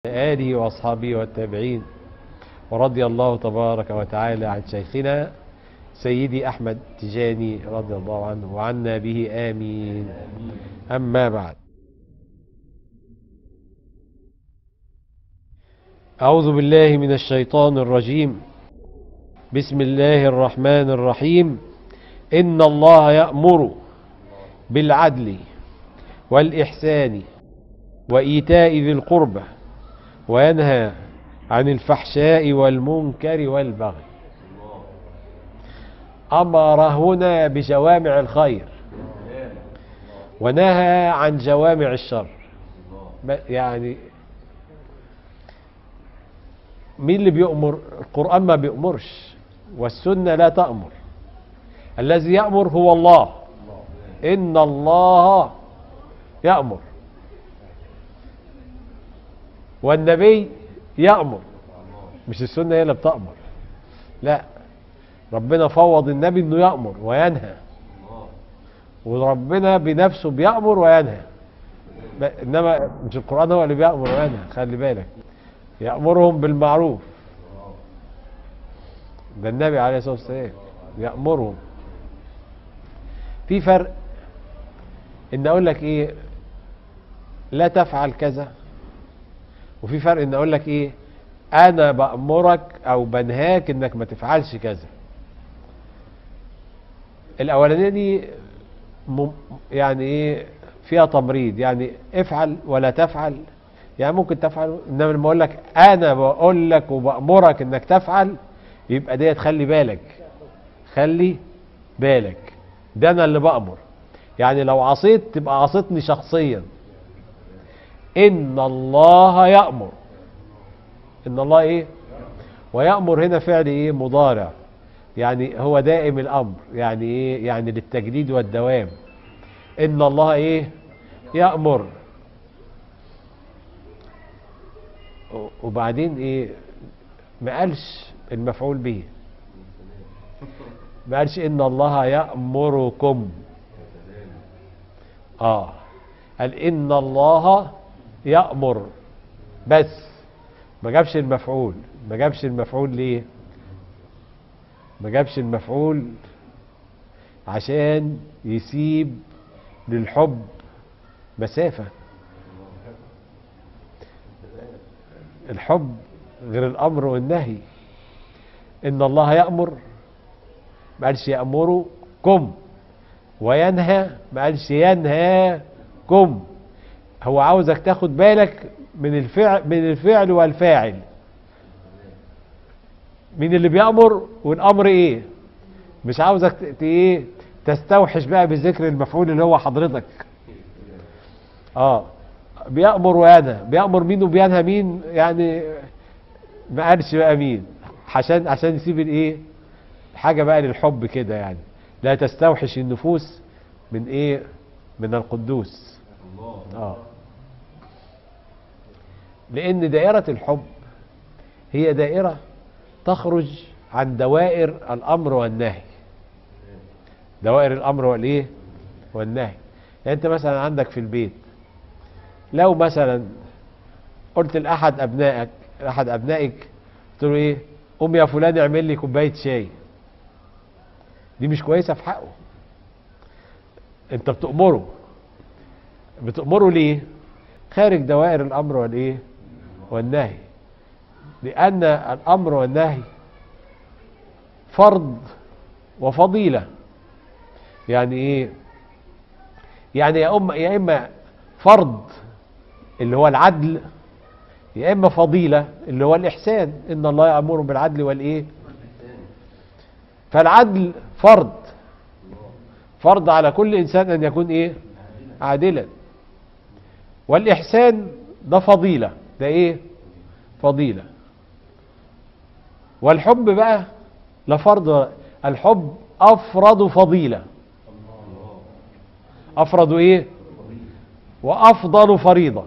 آله وأصحابه والتابعين ورضي الله تبارك وتعالى عن شيخنا سيدي أحمد تجاني رضي الله عنه وعنا به آمين أما بعد أعوذ بالله من الشيطان الرجيم بسم الله الرحمن الرحيم إن الله يأمر بالعدل والإحسان وإيتاء ذي القربى وينهى عن الفحشاء والمنكر والبغي أمر هنا بجوامع الخير ونهى عن جوامع الشر يعني مين اللي بيأمر القرآن ما بيأمرش والسنة لا تأمر الذي يأمر هو الله إن الله يأمر والنبي يأمر مش السنة هي اللي بتأمر لا ربنا فوض النبي انه يأمر وينهى وربنا بنفسه بيأمر وينهى انما مش القرآن هو اللي بيأمر وينهى خلي بالك يأمرهم بالمعروف ده النبي عليه الصلاة والسلام يأمرهم في فرق ان اقول لك ايه لا تفعل كذا وفي فرق ان اقول لك ايه انا بأمرك او بنهاك انك ما تفعلش كذا الاولانيه دي مم يعني ايه فيها تمريض يعني افعل ولا تفعل يعني ممكن تفعل انما لما اقول لك انا بقول لك وبأمرك انك تفعل يبقى ديت خلي بالك خلي بالك ده انا اللي بأمر يعني لو عصيت تبقى عصيتني شخصيا ان الله يأمر ان الله ايه ويأمر هنا فعل ايه مضارع يعني هو دائم الامر يعني ايه يعني للتجديد والدوام ان الله ايه يأمر وبعدين ايه ما قالش المفعول به ما قالش ان الله يأمركم اه قال ان الله يأمر بس ما جابش المفعول ما جابش المفعول ليه ما جابش المفعول عشان يسيب للحب مسافة الحب غير الأمر والنهي إن الله يأمر ما قالش يأمركم وينهى ما قالش ينهاكم هو عاوزك تاخد بالك من الفعل من الفعل والفاعل مين اللي بيأمر والأمر ايه مش عاوزك ايه تستوحش بقى بذكر المفعول اللي هو حضرتك اه بيأمر وينهى بيأمر مين وبينهى مين يعني ما قالش بقى مين عشان عشان يسيب الايه حاجة بقى للحب كده يعني لا تستوحش النفوس من ايه من القدوس اه لان دائرة الحب هي دائرة تخرج عن دوائر الامر والنهي دوائر الامر والايه والنهي يعني انت مثلا عندك في البيت لو مثلا قلت لاحد ابنائك احد ابنائك قلت له ايه قوم يا فلان اعمل لي كوبايه شاي دي مش كويسه في حقه انت بتأمره بتأمره ليه خارج دوائر الامر والايه والنهي لان الامر والنهي فرض وفضيله يعني ايه يعني يا اما يا اما فرض اللي هو العدل يا اما فضيله اللي هو الاحسان ان الله يامر بالعدل والايه فالعدل فرض فرض على كل انسان ان يكون ايه عادلا والاحسان ده فضيله ده ايه فضيله والحب بقى لفرض الحب افرض فضيله افرض ايه وافضل فريضه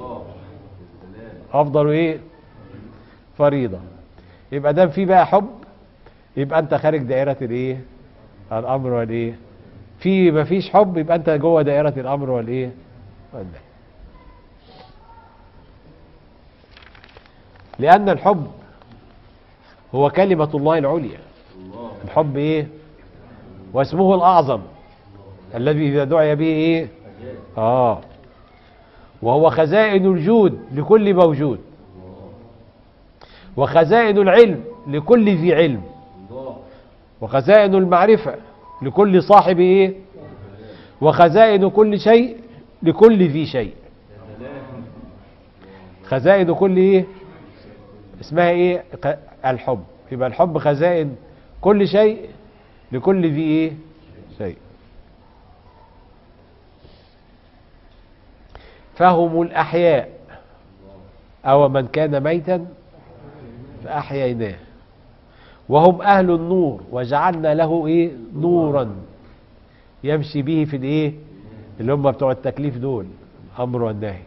افضل ايه فريضه يبقى دام في بقى حب يبقى انت خارج دائره الايه الامر والايه في مفيش حب يبقى انت جوه دائره الامر والايه والنهي لأن الحب هو كلمة الله العليا الله الحب إيه واسمه الأعظم الذي إذا دعي به إيه أجاب آه وهو خزائن الجود لكل موجود وخزائن العلم لكل ذي علم الله وخزائن المعرفة لكل صاحب إيه وخزائن كل شيء لكل ذي شيء خزائن كل إيه اسمها إيه ق- الحب يبقى الحب خزائن كل شيء لكل ذي إيه شيء فهم الأحياء أو من كان ميتا فأحييناه وهم أهل النور وجعلنا له إيه نورا يمشي به في الإيه اللي هم بتوع التكليف دول أمر والنهي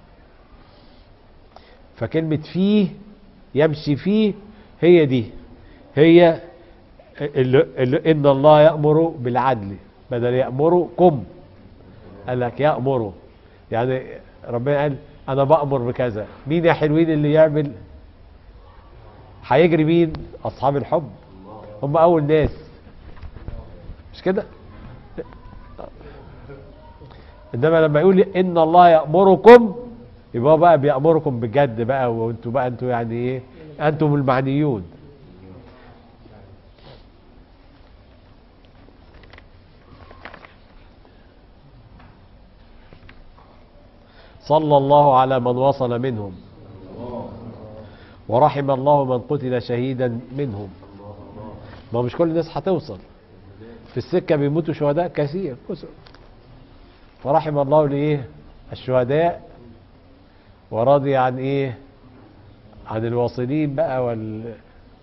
فكلمة فيه يمشي فيه هي دي هي اللي اللي إن الله يأمر بالعدل بدل يأمركم قال لك يأمره يعني ربنا قال أنا بأمر بكذا مين يا حلوين اللي يعمل هيجري مين أصحاب الحب هم أول ناس مش كده إنما لما يقول إن الله يأمركم يبقى هو بقى بيأمركم بجد بقى وانتوا بقى انتوا يعني ايه انتم المعنيون صلى الله على من وصل منهم ورحم الله من قتل شهيدا منهم ما مش كل الناس هتوصل في السكة بيموتوا شهداء كثير كثر فرحم الله لإيه الشهداء ورضي عن إيه عن الواصلين بقى وال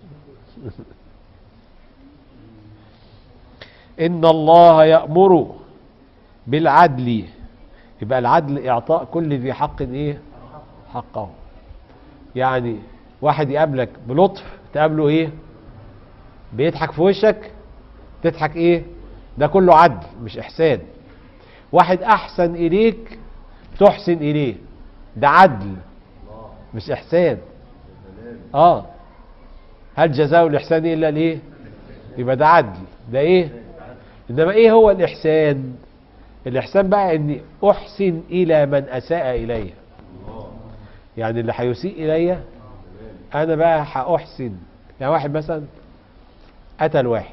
إن الله يأمر بالعدل يبقى العدل إعطاء كل ذي حق إيه حقه يعني واحد يقابلك بلطف تقابله إيه بيضحك في وشك تضحك إيه ده كله عدل مش إحسان واحد أحسن إليك تحسن إليه ده عدل مش إحسان آه هل جزاء الإحسان إلا الإيه يبقى ده عدل ده إيه إنما إيه هو الإحسان الإحسان بقى إني أحسن إلى من أساء إلي يعني اللي هيسيء إلي أنا بقى هأحسن يعني واحد مثلا قتل واحد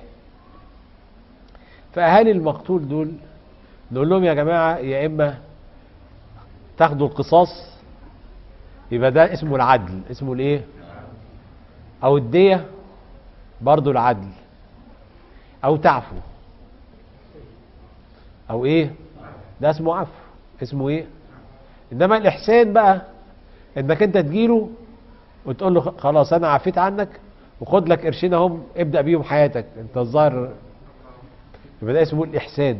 فأهالي المقتول دول نقول لهم يا جماعة يا إما تاخدوا القصاص يبقى ده اسمه العدل اسمه الايه او الدية برضو العدل او تعفو او ايه ده اسمه عفو اسمه ايه انما الاحسان بقى انك انت تجيله وتقول له خ- خلاص انا عفيت عنك وخد لك قرشين اهم ابدا بيهم حياتك انت الظاهر يبقى ده اسمه الاحسان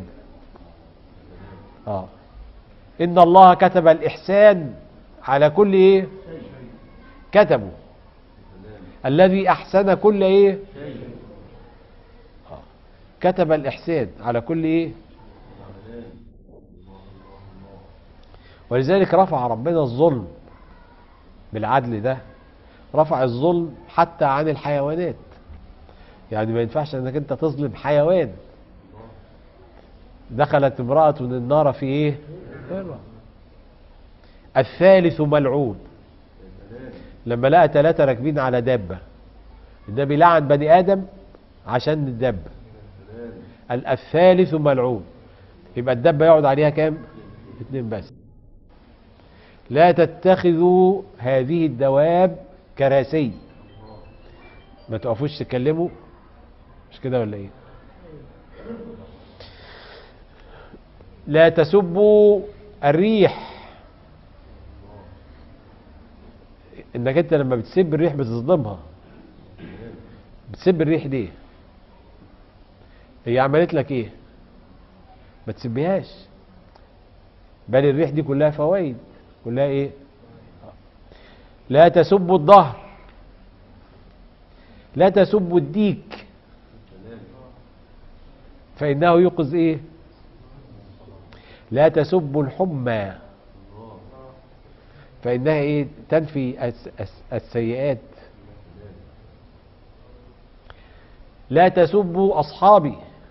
اه ان الله كتب الاحسان على كل ايه كتبه الذي احسن كل ايه آه. كتب الاحسان على كل ايه ولذلك رفع ربنا الظلم بالعدل ده رفع الظلم حتى عن الحيوانات يعني ما ينفعش انك انت تظلم حيوان دخلت امرأة النار في ايه مرة. الثالث ملعون لما لقى ثلاثة راكبين على دابة النبي لعن بني آدم عشان الدابة قال الثالث ملعون يبقى الدابة يقعد عليها كام اتنين بس لا تتخذوا هذه الدواب كراسي ما تقفوش تتكلموا مش كده ولا ايه لا تسبوا الريح انك انت لما بتسب الريح بتصدمها بتسب الريح ليه هي عملت لك ايه ما تسبيهاش بل الريح دي كلها فوائد كلها ايه لا تسبوا الظهر لا تسبوا الديك فإنه يوقظ ايه لا تسبوا الحمى فإنها إيه تنفي الس- الس- السيئات لا تسبوا أصحابي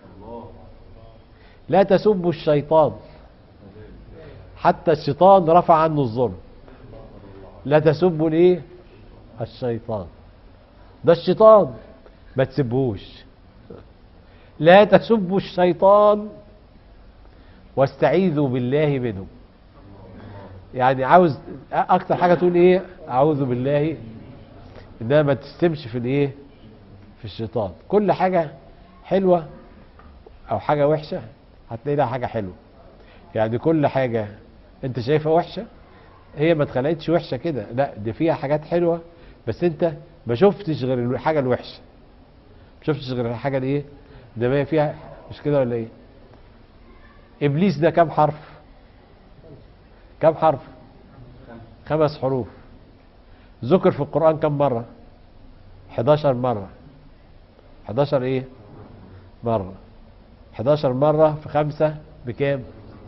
لا تسبوا الشيطان حتى الشيطان رفع عنه الظلم لا تسبوا الايه الشيطان ده الشيطان ما تسبوش لا تسبوا الشيطان واستعيذوا بالله منه يعني عاوز اكتر حاجه تقول ايه اعوذ بالله انها ما تستمش في الايه في الشيطان كل حاجه حلوه او حاجه وحشه هتلاقي لها حاجه حلوه يعني كل حاجه انت شايفها وحشه هي ما اتخلقتش وحشه كده لا دي فيها حاجات حلوه بس انت ما شفتش غير الحاجه الوحشه ما شفتش غير الحاجه الايه ده ما هي فيها مش كده ولا ايه ابليس ده كام حرف كام حرف خمس حروف ذكر في القران كم مره 11 مره 11 ايه مره 11 مره في خمسة بكام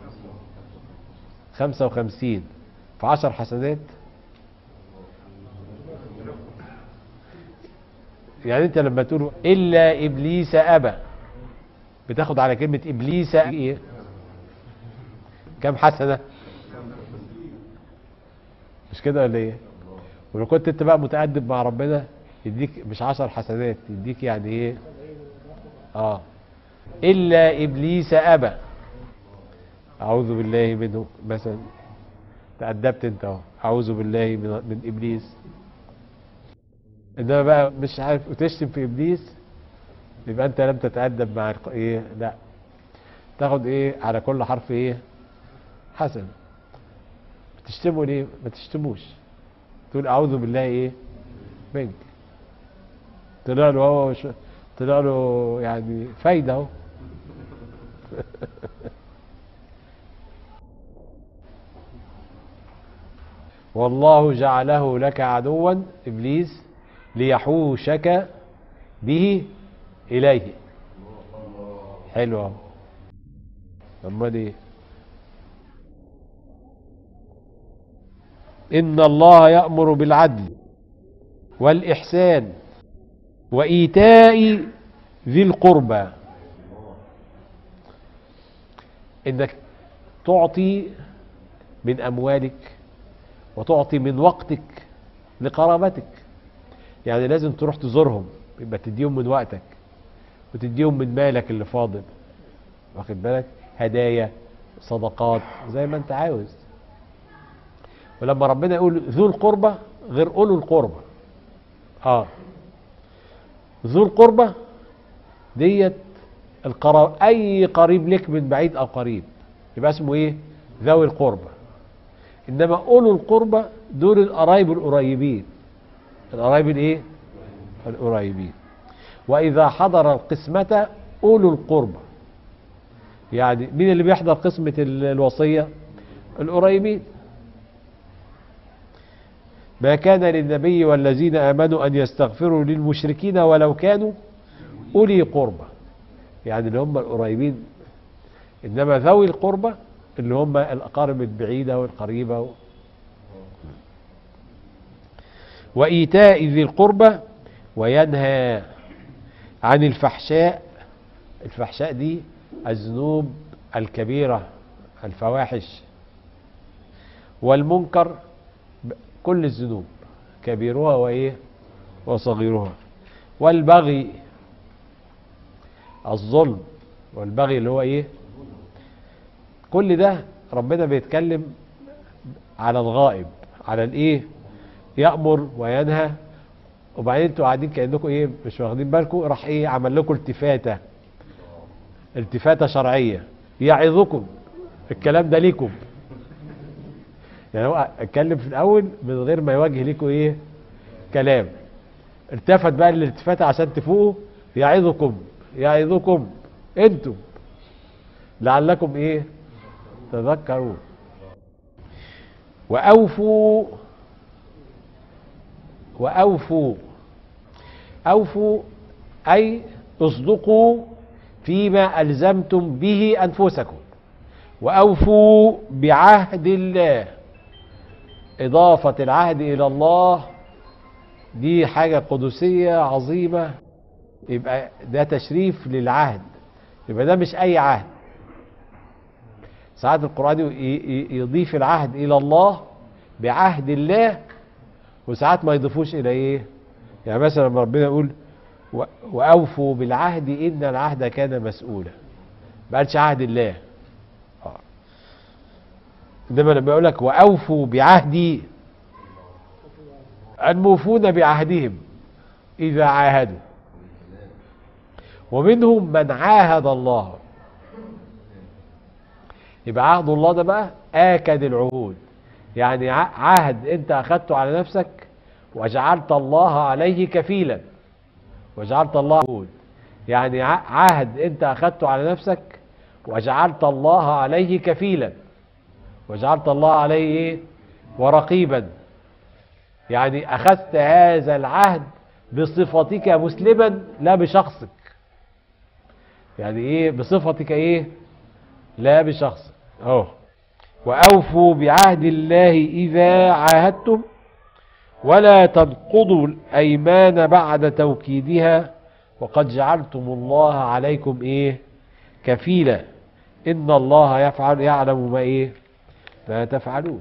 55 في 10 حسنات يعني انت لما تقول الا ابليس ابى بتاخد على كلمه ابليس ايه كم حسنه مش كده ولا ايه ولو كنت انت بقى متأدب مع ربنا يديك مش عشر حسنات يديك يعني ايه اه الا ابليس ابى اعوذ بالله منه مثلا تأدبت انت اهو اعوذ بالله من, من ابليس انما بقى مش عارف وتشتم في ابليس يبقى انت لم تتأدب مع الق- ايه لا تاخد ايه على كل حرف ايه حسن بتشتموا ليه ما تشتموش تقول اعوذ بالله ايه منك طلع له هو وش- طلع له يعني فايده اهو والله جعله لك عدوا ابليس ليحوشك به اليه حلو اهو امال ايه ان الله يامر بالعدل والاحسان وايتاء ذي القربى انك تعطي من اموالك وتعطي من وقتك لقرابتك يعني لازم تروح تزورهم يبقى تديهم من وقتك وتديهم من مالك اللي فاضل واخد بالك هدايا صدقات زي ما انت عاوز ولما ربنا يقول ذو القربى غير اولو القربى اه ذو القربى ديت القرا... اي قريب لك من بعيد او قريب يبقى اسمه ايه ذوي القربى انما اولو القربى دول القرايب القريبين القرايب الايه القريبين واذا حضر القسمه اولو القربى يعني مين اللي بيحضر قسمه ال- الوصيه القريبين ما كان للنبي والذين امنوا ان يستغفروا للمشركين ولو كانوا اولي قربى يعني اللي هم القريبين انما ذوي القربى اللي هم الاقارب البعيده والقريبه و... وايتاء ذي القربى وينهى عن الفحشاء الفحشاء دي الذنوب الكبيره الفواحش والمنكر ب- كل الذنوب كبيرها وايه وصغيرها والبغي الظلم والبغي اللي هو ايه كل ده ربنا بيتكلم على الغائب على الايه يأمر وينهى وبعدين انتوا قاعدين كأنكم ايه مش واخدين بالكم راح ايه عمل لكم التفاتة التفاتة شرعية يعظكم الكلام ده ليكم يعني هو اتكلم في الاول من غير ما يوجه لكم ايه كلام التفت بقى الالتفات عشان تفوقوا يعظكم يعظكم انتم لعلكم ايه تذكرون واوفوا واوفوا اوفوا اي اصدقوا فيما الزمتم به انفسكم واوفوا بعهد الله إضافة العهد إلى الله دي حاجة قدسية عظيمة يبقى ده تشريف للعهد يبقى ده مش أي عهد ساعات القرآن ي- ي- يضيف العهد إلى الله بعهد الله وساعات ما يضيفوش إلى إيه يعني مثلا لما ربنا يقول و- وأوفوا بالعهد إن العهد كان مسؤولا ما قالش عهد الله آه. إنما لما يقول لك وأوفوا بعهدي الموفون بعهدهم إذا عاهدوا ومنهم من عاهد الله يبقى عهد الله ده بقى آكد العهود يعني ع- عهد انت اخدته على نفسك وجعلت الله عليه كفيلا وجعلت الله عهود يعني ع- عهد انت اخدته على نفسك وجعلت الله عليه كفيلا وجعلت الله عليه ايه ورقيبا يعني اخذت هذا العهد بصفتك مسلما لا بشخصك يعني ايه بصفتك ايه لا بشخصك اهو واوفوا بعهد الله اذا عاهدتم ولا تنقضوا الايمان بعد توكيدها وقد جعلتم الله عليكم ايه كفيلا ان الله يفعل يعلم ما ايه ما تفعلون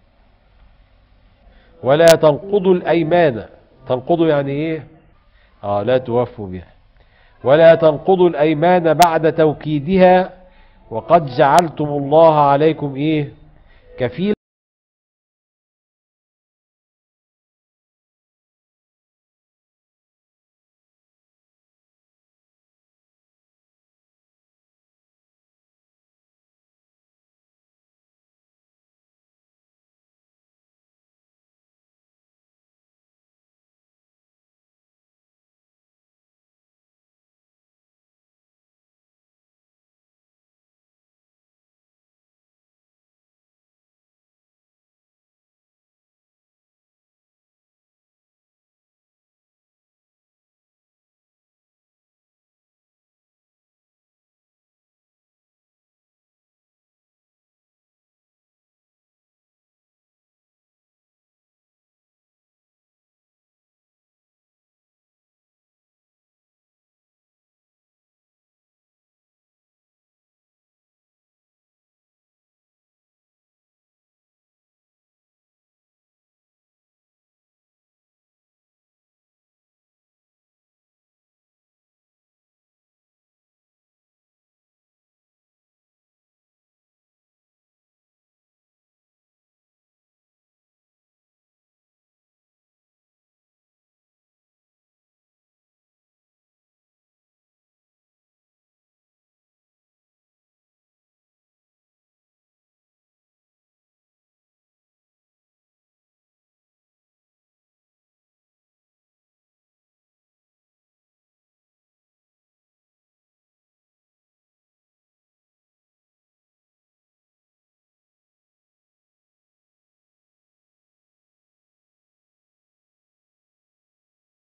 ولا تنقضوا الايمان تنقضوا يعني ايه اه لا توفوا بها ولا تنقضوا الايمان بعد توكيدها وقد جعلتم الله عليكم ايه كفيلا